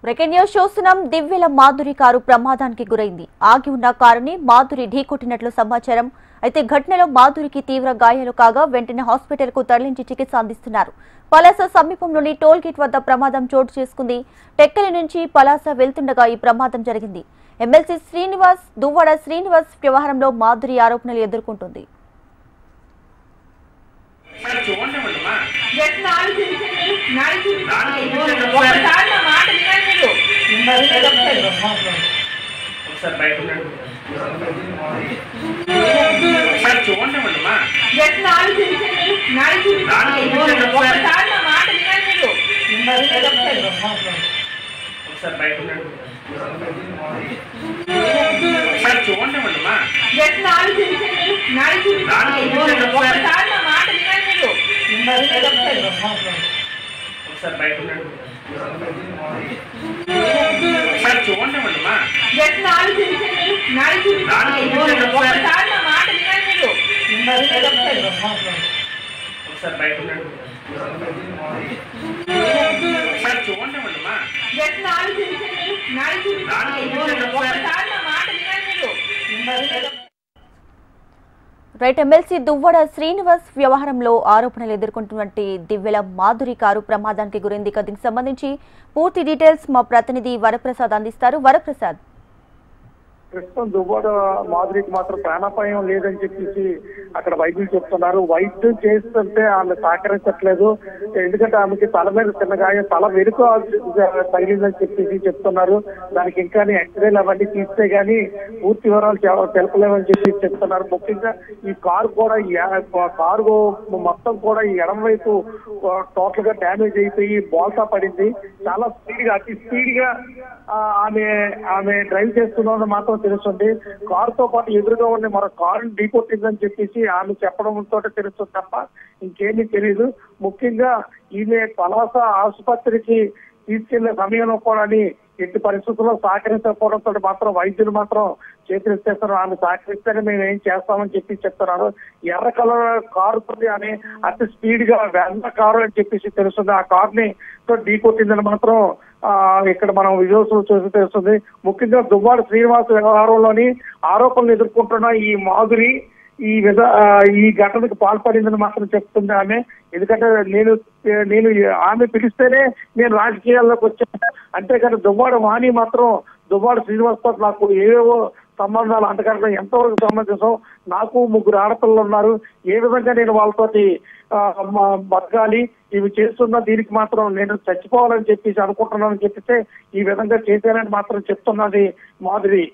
Breaking news చూస్తున్నాం దివ్యల Madhuri car ప్రమాదానికి గురైంది ఆగి ఉన్న కారుని మాధురి ఢీకొట్టినట్లు సమాచారం అయితే ఘటనలో మాధురికి తీవ్ర గాయాలు కాగా వెంటనే హాస్పిటల్ కు తరలించి చికిత్స అందిస్తున్నారు పలాస సమీపంలోని టోల్ గేట్ వద్ద ప్రమాదం చోటు చేసుకుంది టెక్కలి నుంచి పలాస వెళ్తుండగా ఈ ప్రమాదం జరిగింది ఎమ్మెల్సీ శ్రీనివాస్ దువ్వడ శ్రీనివాస్ వ్యవహారంలో మాధురి ఆరోపణలు ఎదుర్కొంటుంది మరి చూడండి అమ్మా జస్ట్ నాలుగు చూపించండి నాలుగు చూపించండి నాలుగు చూపించండి ఒకసారి. ఒకసారి నా మాట వినండి మీరు వినండి ఒకసారి. ఒకసారి బయట ఉండండి మరి చూడండి అమ్మా జస్ట్ నాలుగు చూపించండి నాలుగు నాలుగు చూపించండి చూపించండి ఒకసారి. ఒకసారి నా మాట వినండి మీరు వినండి ఒకసారి. ఒకసారి బయట ఉండండి మరి చూడండి అమ్మా జస్ట్ నాలుగు చూపించండి నాలుగు నాలుగు చూపించండి చూపించండి ఒకసారి. ఒకసారి నా మాట వినండి మీరు వినండి ఒకసారి. ఒకసారి బయట ఉండండి మరి చూడండి అమ్మా జస్ట్ నాలుగు చూపించండి నాలుగు నాలుగు చూపించండి చూపించండి ఒకసారి. ఒకసారి నా మాట వినండి మీరు వినండి ఒకసారి. ఒకసారి బయట ఉండండి మరి చూడండి అమ్మా జస్ట్ నాలుగు చూపించండి నాలుగు నాలుగు చూపించండి చూపించండి ఒకసారి. ఒకసారి నా మాట వినండి మీరు వినండి ఒకసారి. రైట్ ఎమ్మెల్సీ దువ్వడ శ్రీనివాస్ వ్యవహారంలో ఆరోపణలు ఎదుర్కొంటున్నటువంటి దివ్యల మాధురి కారు ప్రమాదానికి గురైంది ఇక దీనికి సంబంధించి పూర్తి డీటెయిల్స్ మా ప్రతినిధి వరప్రసాద్ అందిస్తారు వరప్రసాద్ ప్రస్తుతం దువ్వాడ మాధురికి మాత్రం ప్రాణాపాయం లేదని చెప్పేసి అక్కడ వైద్యులు చెప్తున్నారు వైద్యం చేస్తుంటే ఆమె సహకరించట్లేదు ఎందుకంటే ఆమెకి తల మీద చిన్న గాయం తల వెనుక తగిలిందని చెప్పేసి చెప్తున్నారు దానికి ఇంకా ఎక్స్రేలు అవన్నీ తీస్తే గానీ పూర్తి వివరాలు తెల- తెలపలేమని చెప్పి చెప్తున్నారు ముఖ్యంగా ఈ కారు కూడా ఈ ఆ- కారు మొత్తం కూడా ఈ ఎడమ వైపు టోటల్ గా డ్యామేజ్ అయిపోయి బోల్తా పడింది చాలా స్పీడ్ గా అతి స్పీడ్ గా ఆ, ఆమె ఆమె డ్రైవ్ చేస్తున్నది మాత్రం తెలుస్తుంది కారు తో పాటు ఎదురుగా ఉన్న మరో కారు ఢీకొట్టిందని చెప్పేసి ఆమె చెప్పడంతో తెలుస్తుంది తప్ప ఇంకేమీ తెలియదు ముఖ్యంగా ఈమె పలాస ఆసుపత్రికి తీసుకెళ్లే సమయంలో కూడా ఎట్టి పరిస్థితుల్లో సహకరించకపోవడంతో మాత్రం వైద్యులు మాత్రం చేతులు ఎత్తేస్తారు ఆమె సహకరిస్తేనే మేము ఏం చేస్తామని చెప్పి చెప్తున్నారు ఎర్ర కలర్ కారు ఉంది అని అతి స్పీడ్ గా వెన్న కారు అని చెప్పేసి తెలుస్తుంది ఆ కార్ ని ఢీ కొట్టిందని మాత్రం ఆ, ఇక్కడ మనం విజువల్స్ చూసి తెలుస్తుంది ముఖ్యంగా దువ్వాడ శ్రీనివాస్ వ్యవహారంలోని ఆరోపణలు ఎదుర్కొంటున్న ఈ మాధురి ఈ విధ ఆ, ఈ ఘటనకు పాల్పడిందని మాత్రం చెప్తుంది ఆమె ఎందుకంటే నేను నేను ఆమె పిలిస్తేనే నేను రాజకీయాల్లోకి వచ్చాను అంతేకాని దువ్వాడ వాణి మాత్రం దువ్వాడ శ్రీనివాస్ తో నాకు ఏవేవో సంబంధాలు అంతకంటే ఎంతవరకు సంబంధించం నాకు ముగ్గురు ఆడపిల్లలు ఉన్నారు ఏ విధంగా నేను వాళ్ళతోటి ఆ, మ- బతకాలి ఇవి చేస్తున్న దీనికి మాత్రం నేను చచ్చిపోవాలని చెప్పేసి అనుకుంటున్నానని చెప్పితే ఈ విధంగా చేశానని మాత్రం చెప్తున్నది మాధురి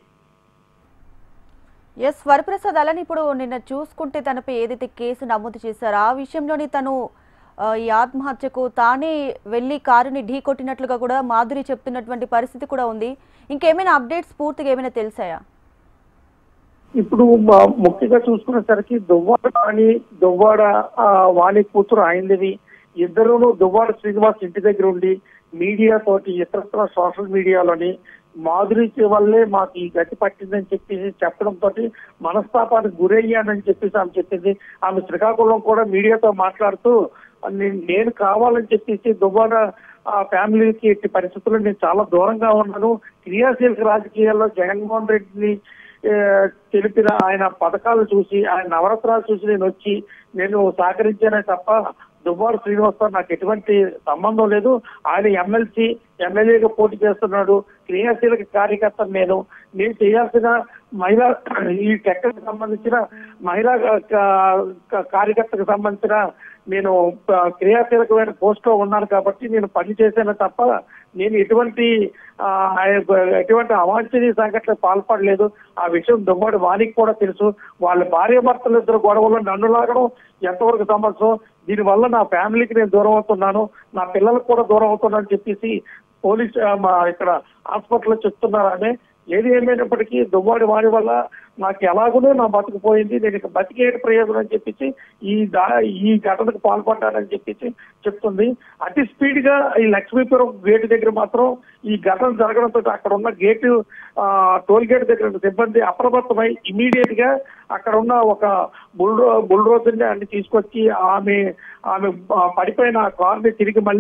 ఎస్ వరప్రసాద్ అలానే ఇప్పుడు నిన్న చూసుకుంటే తనపై ఏదైతే కేసు నమోదు చేశారో ఆ విషయంలోని తను ఆ, ఈ ఆత్మహత్యకు తానే వెళ్లి కారుని ఢీ కొట్టినట్లుగా కూడా మాధురి చెప్తున్నటువంటి పరిస్థితి కూడా ఉంది ఇంకేమైనా అప్డేట్స్ పూర్తిగా ఏమైనా తెలిసాయా ఇప్పుడు మ- ముఖ్యంగా చూసుకునేసరికి దువ్వాడ వాణి దువ్వాడ ఆ, వాణి కూతురు అయింది ఇద్దరును దువ్వాడ శ్రీనివాస్ ఇంటి దగ్గర ఉండి మీడియా తోటి ఇతరత్ర సోషల్ మీడియాలోని మాధురి వల్లే మాకు ఈ గతి పట్టిందని చెప్పేసి చెప్పడం తోటి మనస్తాపానికి గురయ్యానని చెప్పేసి ఆమె చెప్పింది ఆమె శ్రీకాకుళం కూడా మీడియాతో మాట్లాడుతూ "నే- నేను కావాలని చెప్పేసి దువ్వాడ ఆ ఫ్యామిలీకి ఎట్టి పరిస్థితుల్లో నేను చాలా దూరంగా ఉన్నాను క్రియాశీలక రాజకీయాల్లో జగన్మోహన్ రెడ్డిని ఏ, తెలిపిన ఆయన పథకాలు చూసి ఆయన నవరత్నాలు చూసి నేను వచ్చి నేను సహకరించానే తప్ప దువ్వారు శ్రీనివాస్తో నాకు ఎటువంటి సంబంధం లేదు ఆయన ఎమ్మెల్సీ ఎమ్మెల్యేగా పోటీ చేస్తున్నాడు క్రియాశీలక కార్యకర్త నేను నేను చేయాల్సిన మహిళా ఈ టెక్కకు సంబంధించిన మహిళా క- క- కార్యకర్తకు సంబంధించిన నేను ఆ, క్రియాశీలకమైన పోస్ట్ లో ఉన్నాను కాబట్టి నేను పని చేశాను తప్ప నేను ఎటువంటి ఆ, ఎటువంటి అవాంఛనీయ సంఘటనకు పాల్పడలేదు ఆ విషయం దుమ్మాడి వానికి కూడా తెలుసు వాళ్ళ భార్య భర్తలు ఇద్దరు గొడవలో నన్ను లాగడం ఎంతవరకు సమస్య దీనివల్ల నా ఫ్యామిలీకి నేను దూరం అవుతున్నాను నా పిల్లలకు కూడా దూరం అవుతున్నాను చెప్పేసి పోలీస్ ఆ, మా ఇక్కడ హాస్పిటల్లో చెప్తున్నారని ఏది ఏమైనప్పటికీ దువ్వాడి వాడి వల్ల నాకు ఎలాగునో నా బతుకుపోయింది నేను ఇక బతికేటి ప్రయోజనం అని చెప్పేసి ఈ దా ఈ ఘటనకు పాల్పడ్డానని చెప్పేసి చెప్తుంది అతి స్పీడ్ గా ఈ లక్ష్మీపురం గేట్ దగ్గర మాత్రం ఈ ఘటన జరగడంతో అక్కడ ఉన్న గేటు ఆ, టోల్ గేట్ దగ్గర ఉన్న సిబ్బంది అప్రమత్తమై ఇమీడియట్ గా అక్కడ ఉన్న ఒక బుల్రో బుల్రోజుని అన్ని తీసుకొచ్చి ఆమె ఆమె ఆ, పడిపోయిన కార్ ని తిరిగి మళ్ళీ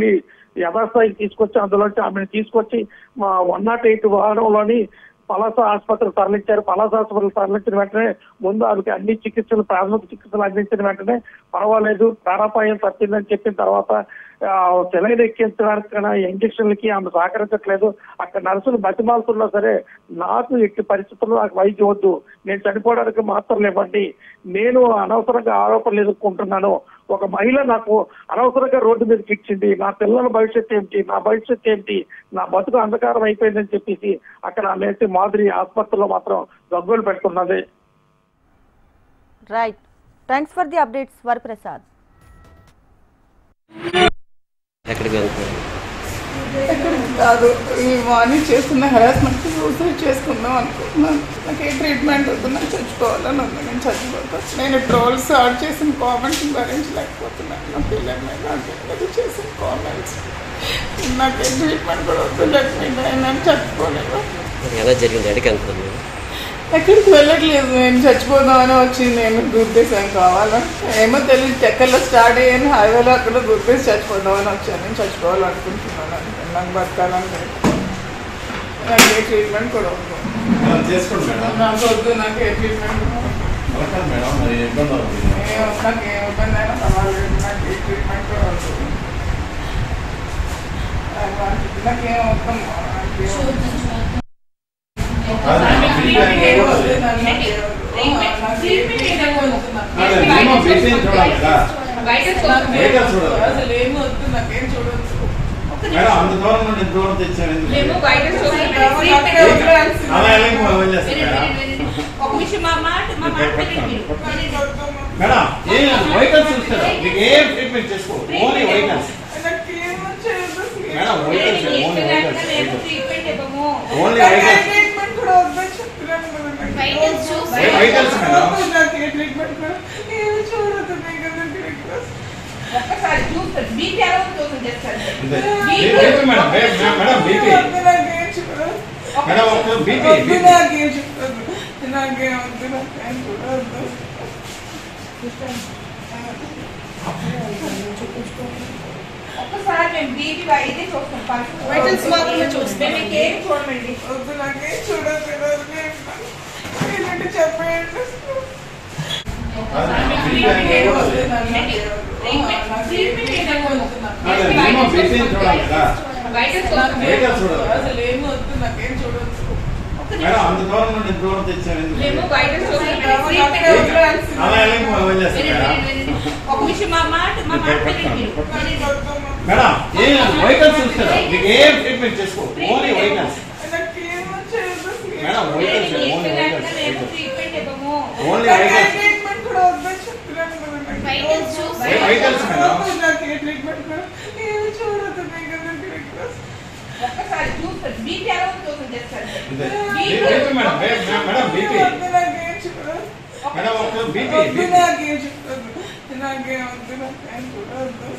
యథాస్థాయికి తీసుకొచ్చి అందులోంచి ఆమెను తీసుకొచ్చి మా వన్ నాట్ ఎయిట్ వాహనంలోని పలాస ఆసుపత్రికి తరలించారు పలాస ఆసుపత్రికి తరలించిన వెంటనే ముందు ఆమెకి అన్ని చికిత్సలు ప్రాథమిక చికిత్సలు అందించిన వెంటనే పర్వాలేదు ప్రాణాపాయం తప్పిందని చెప్పిన తర్వాత సెలైన్ ఎక్కించడానికి ఇంజక్షన్లకి ఆమె సహకరించట్లేదు అక్కడ నర్సులు బతిమాలుతున్నా సరే నాకు ఎట్టి పరిస్థితుల్లో నాకు వైద్యం వద్దు నేను చనిపోవడానికి మాత్రం ఇవ్వండి నేను అనవసరంగా ఆరోపణలు ఎదుర్కొంటున్నాను ఒక మహిళ నాకు అనవసరంగా రోడ్డు మీదకి ఇచ్చింది నా పిల్లల భవిష్యత్తు ఏమిటి నా భవిష్యత్తు ఏమిటి నా బతుకు అంధకారం అయిపోయిందని చెప్పేసి అక్కడ ఆమె మాదిరి ఆసుపత్రిలో మాత్రం గగ్గోలు పెడుతున్నది right thanks for the updates Varaprasad ఎక్కడికి వెళ్తున్నారు ఎక్కడికి కాదు ఈ మార్నింగ్ చేసుకున్న హెరాస్మెంట్ సూసైడ్ చేసుకుందాం అనుకుంటున్నాను నాకు ఏ ట్రీట్మెంట్ వద్దు నాకు చచ్చిపోవాలని ఉంది నేను చచ్చిపోతాను నేను ట్రోల్ స్టార్ట్ చేసిన కామెంట్స్ భరించలేకపోతున్నాను నా పిల్లల మీద నా పిల్లలు చేసిన కామెంట్స్ నాకు ఏ ట్రీట్మెంట్ కూడా వద్దు లేకపోతే నేను చచ్చిపోలేను ఎలా జరిగింది ఎక్కడికి వెళ్తున్నారు మీరు? ఎక్కడికి వెళ్ళట్లేదు నేను చచ్చిపోదామని వచ్చింది నేను గుర్తేసాను కావాలా ఏమో తెలియదు చక్కర్లో స్టార్ట్ అయ్యాను హైవేలో అక్కడ గుర్తేసి చచ్చిపోదామని వచ్చాను నేను చచ్చిపోవాలనుకుంటున్నాను అంతే. నాకు బతకాలని లేదు. నాకు ఏ ట్రీట్మెంట్ కూడా వద్దు మేడం చేసుకోండి మేడం నాకు వద్దు నాకు ఏ ట్రీట్మెంట్ కూడా వద్దు. అవకాశం మేడం మరి ఇబ్బంది అవుతుంది ఏ- నాకు ఏ ఇబ్బంది అయినా పర్వాలేదు నాకు ఏ ట్రీట్మెంట్ కూడా వద్దు నాకు ఏం వద్దమ్మా నాకు ఏం వద్దు. కాదు, నాకు ఏం వద్దు, అదే నాకు ఏ వద్దు. నాకు ఏ ట్రీట్మెంట్ వద్దు నాకు. మినిమం ఫీజు చూడాలి కదా నాకు బయట ఏం చూడాలి. వద్దు. అసలు ఏమి వద్దు నాకేం చూడొద్దు మేడం అంత దూరం నుండి ఇంత దూరం తెచ్చాను ఎందుకు? మేము బయట నాకే వదిలేయాల్సింది. అలా వెళ్ళి వదిలేస్తాను మేడం ఒక విషయం మా మాట మా మాట వినండి మీరు. నాకు వద్దమ్మా. మేడం ఏం వైకల్స్ చూస్తారా మీకు ఏం ట్రీట్మెంట్ చేసుకో ఓన్లీ వైకల్స్ నాకు ఏమో చేయొద్దు అసలు. మేడం వైకల్స్ నేను ఓన్లీ ఇష్టంగా మేము వైకల్స్ ట్రీట్మెంట్ ఇవ్వము. ఓన్లీ నాకు ఏ వైకల్స్ ట్రీట్మెంట్ కూడా వద్దని చెప్తున్నాను కదా నాకు. వైకల్స్ చూసి వై- వైకల్స్ మేడం వద్దు నాకు ఏ ట్రీట్మెంట్ కూడా ఏమి చూడొద్దు మీకు అందరికీ రిక్వెస్ట్. ఒక్కసారి చూస్తారు బీపీ ఎలా ఉందో చూసి చేస్తారు అంతే. బీపీ మేడం బే- మే- మేడం బీపీ వద్దు నాకేం చూడదు. మేడం ఒక బీపీ వద్దు బీపీ నాకేం చూడదు. నాకేం వద్దు నాకేం చూడొద్దు. ఒక్కసారి మేము బీపీ ఇదే చూస్తాం పరిస్థితి. వైటల్స్ మాత్రమే చూస్తాం. మేము ఇంకేం చూడమండి వద్దు నాకేం చూడొద్దు వదిలేయండి. ఏంటంటే చెప్పండి బీపీ వద్దు నాకు ఏ వద్దు. ట్రీట్మెంట్ ఇవ్వము. అదే మినిమం ఫీజు చూడాలి కదా బయట నాకు చూస్తాం. ఏం వైకల్స్ చూడాలి. అసలు ఏమి వద్దు నాకేం చూడొద్దు మేడం అంత దూరం నుండి ఇంత దూరం తెచ్చాను ఎందుకు? మేము బయట చూస్తాం. నాకే ట్రీట్మెంట్ ఇవ్వము. వదిలేయాల్సింది. అలా వెళ్ళి వదిలేస్తాను వినండి, మేడం వినండి, వినండి. ఒక విషయం మా మాట మా మాట వినండి మీరు. నాకు వద్దమ్మా. మేడం ఏం వైకల్స్ చూస్తారా మీకు ఏం ట్రీట్మెంట్ చేసుకో ఓన్లీ వైకల్స్ నాకు ఏమో చేయొద్దు అసలు. మేడం వైకల్స్ నేను ఓన్లీ ఇష్టంగా వైకల్స్ మేము ట్రీట్మెంట్ ఇవ్వము. ఓన్లీ నాకు ఏ వైకల్స్ ట్రీట్మెంట్ కూడా వద్దని చెప్తున్నాను కదా నాకు. వైకల్స్ చూసి వై- వైకల్స్ మేడం వద్దు నాకు ఏ ట్రీట్మెంట్ కూడా ఏమి చూడొద్దు మీకు అందరికీ రిక్వెస్ట్. ఒక్కసారి చూస్తారు బీపీ ఎలా ఉందో చూసి చేస్తారు అంతే. బీపీ మేడం బే- మే- మేడం బీపీ వద్దు నాకేం చూడదు. మేడం ఒక బీపీ వద్దు బీపీ నాకేం చూడదు. నాకేం వద్దు నాకేం చూడొద్దు.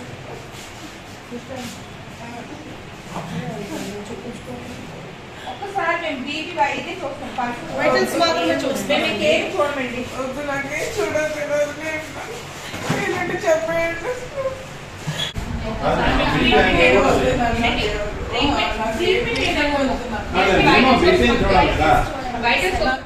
ఒక్కసారి మేము బీపీ ఇదే చూస్తాం పరిస్థితి. వైటల్స్ మాత్రమే చూస్తాం. మేము ఇంకేం చూడమండి వద్దు నాకేం చూడొద్దు వదిలేయండి. ఏంటంటే చెప్పండి బీపీ వద్దు నాకు ఏ వద్దు. ట్రీట్మెంట్ ఇవ్వము. అదే మినిమం ఫీజు చూడాలి కదా బయట చూస్తాం.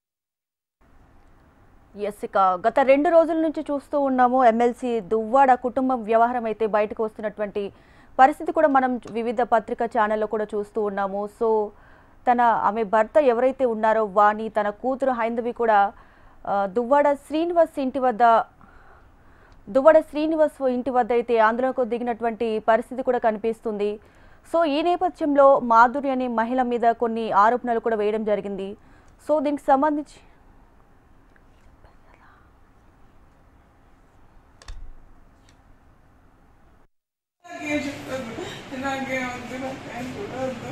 ఎస్ ఇక గత రెండు రోజుల నుంచి చూస్తూ ఉన్నాము ఎమ్మెల్సీ దువ్వాడ కుటుంబం వ్యవహారం అయితే బయటకు వస్తున్నటువంటి పరిస్థితి కూడా మనం వివిధ పత్రికా ఛానల్లో కూడా చూస్తూ ఉన్నాము సో తన ఆమె భర్త ఎవరైతే ఉన్నారో వాణి తన కూతురు హైందవి కూడా ఆ, దువ్వాడ శ్రీనివాస్ ఇంటి వద్ద దువ్వాడ శ్రీనివాస్ ఇంటి వద్ద అయితే ఆందోళనకు దిగినటువంటి పరిస్థితి కూడా కనిపిస్తుంది సో ఈ నేపథ్యంలో మాధురి అనే మహిళ మీద కొన్ని ఆరోపణలు కూడా వేయడం జరిగింది సో దీనికి సంబంధించి నాకేం చూడొద్దు. నాకేం వద్దు నాకేం చూడొద్దు.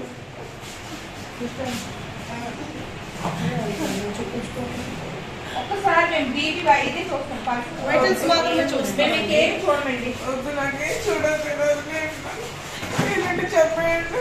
ఒక్కసారి మేము బీపీ ఇదే చూస్తాం పరిస్థితి. వైటల్స్ మాత్రమే చూస్తాం. మేము ఇంకేం చూడమండి వద్దు నాకేం చూడొద్దు వదిలేయండి. ఏంటంటే చెప్పండి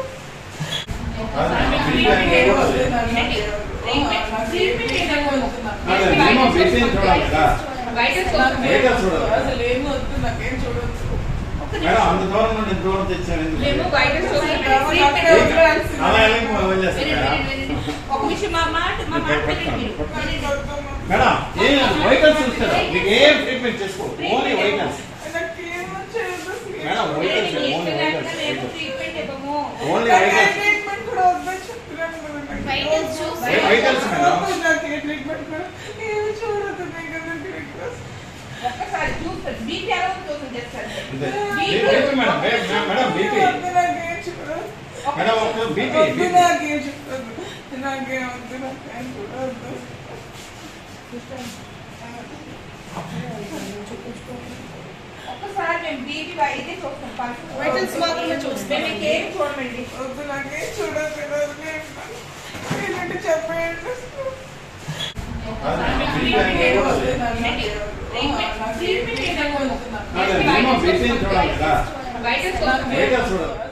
బీపీ వద్దు నాకు ఏ వద్దు. ట్రీట్మెంట్ ఇవ్వము. అదే మినిమం ఫీజు చూడాలి కదా బయట చూస్తాం. వైకల్స్ చూడాలి అసలు ఏమి వద్దు నాకేం చూడొద్దు మేడం అంత దూరం నుండి ఇంత దూరం తెచ్చాను ఎందుకు? మేము బయట చూస్తున్నాం. అక్కడే వదిలేయాల్సింది. అలా వెళ్ళి వదిలేస్తాను వినండి, మేడం. వినండి, వినండి. ఒక నిమిషం మా మాట మా మాట వినండి మీరు. వినండి. మేడం ఏం వెహికల్స్ చూస్తారా మీకు ఏం ట్రీట్మెంట్ చేసుకో ఓన్లీ వెహికల్స్ నాకు ఏమో చేయొద్దు. మేడం వెహికల్స్ నేను ఓన్లీ ఇష్టం వెహికల్స్ మేము ట్రీట్మెంట్ ఇవ్వము. ఓన్లీ నాకు ఏ వెహికల్స్ ట్రీట్మెంట్ కూడా వద్దని చెప్తున్నాను కదా నాకు. Vitals చూసి- వెహికల్స్ మేడం వద్దు నాకు ఏ ట్రీట్మెంట్ కూడా. ఏమి చూడొద్దు నాకు అందరికీ రిక్వెస్ట్. ఒక్కసారి చూస్తారు బీపీ ఎలా ఉందో చేస్తారు అంతే. బీపీ మేడం మే- మేడం బీపీ వద్దు నాకేం చూడొద్దు. మేడం ఒక బీపీ వద్దు బీపీ నాకేం చూడొద్దు. నాకేం వద్దు నాకేం చూడొద్దు. ఒక్కసారి మేము బీపీ వైద్య చూస్తాం పల్స్ Vitals మాత్రమే చూస్తాం. మేము ఇంకేం చూడమండి వద్దు నాకేం చూడొద్దు వదిలేయండి. ఏంటంటే చెప్పండి అదే మినిమం బీపీ చూడాలి కదా బయట చూస్తాం వెహికల్స్ చూడాలి